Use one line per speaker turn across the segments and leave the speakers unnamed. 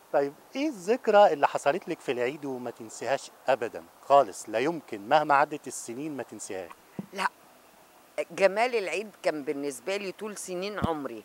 طيب ايه الذكرى اللي حصلت لك في العيد وما تنسيهاش ابدا خالص لا يمكن مهما عدت السنين ما تنسيهاش
لا جمال العيد كان بالنسبة لي طول سنين عمري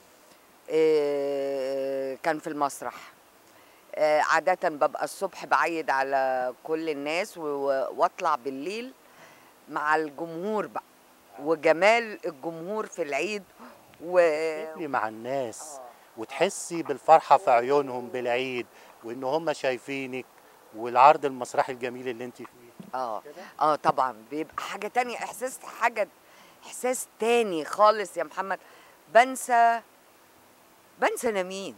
آه، كان في المسرح آه، عادة ببقى الصبح بعيد على كل الناس و- واطلع بالليل مع الجمهور بقى وجمال الجمهور في العيد و
تبقي مع الناس وتحسي بالفرحة في عيونهم بالعيد وان هم شايفينك والعرض المسرحي الجميل اللي انت فيه
اه اه طبعا بيبقى حاجة تانية احساس حاجة احساس تاني خالص يا محمد بنسى بنسى انا مين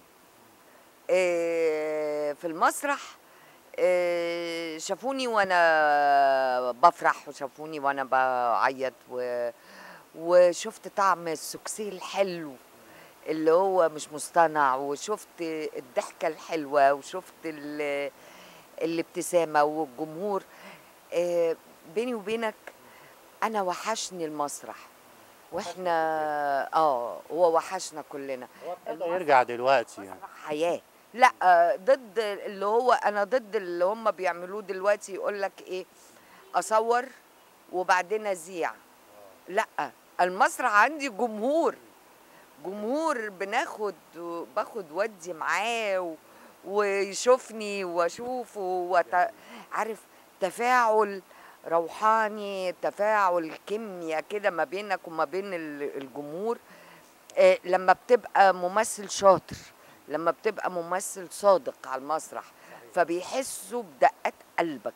آه في المسرح آه شافوني وانا بفرح وشافوني وانا بعيط و وشفت طعم السكسي الحلو اللي هو مش مصطنع وشفت الضحكة الحلوة وشفت ال- الابتسامة والجمهور آه، بيني وبينك انا وحشني المسرح واحنا اه هو وحشنا كلنا
ابتدى يرجع دلوقتي يعني
المسرح حياه لا آه، ضد اللي هو انا ضد اللي هم بيعملوه دلوقتي يقول لك ايه اصور وبعدين اذيع لا المسرح عندي جمهور جمهور بناخد باخد ودي معاه و- ويشوفني واشوفه وت... عارف تفاعل روحاني تفاعل كيمياء كده ما بينك وما بين ال- الجمهور آه، لما بتبقى ممثل شاطر لما بتبقى ممثل صادق على المسرح فبيحسوا بدقات قلبك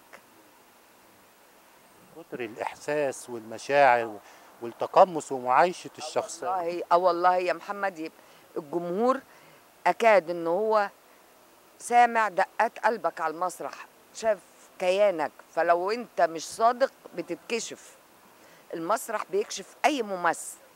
كتر الاحساس والمشاعر والتقمص ومعايشة الشخصية
والله اه والله يا محمد يبقى الجمهور اكاد ان هو سامع دقات قلبك على المسرح شاف كيانك فلو انت مش صادق بتتكشف المسرح بيكشف اي ممثل